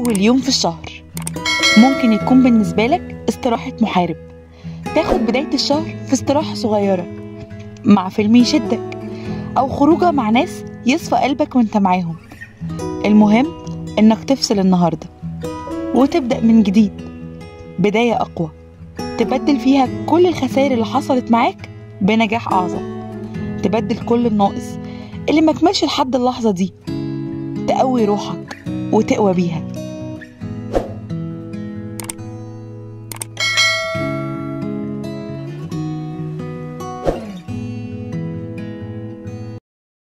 أول يوم في الشهر ممكن يكون بالنسبة لك استراحة محارب تاخد بداية الشهر في استراحة صغيرة مع فيلم يشدك أو خروجة مع ناس يصفى قلبك وانت معاهم المهم إنك تفصل النهاردة وتبدأ من جديد بداية أقوى تبدل فيها كل الخسائر اللي حصلت معاك بنجاح أعظم تبدل كل الناقص اللي مكملش لحد اللحظة دي تقوي روحك وتقوى بيها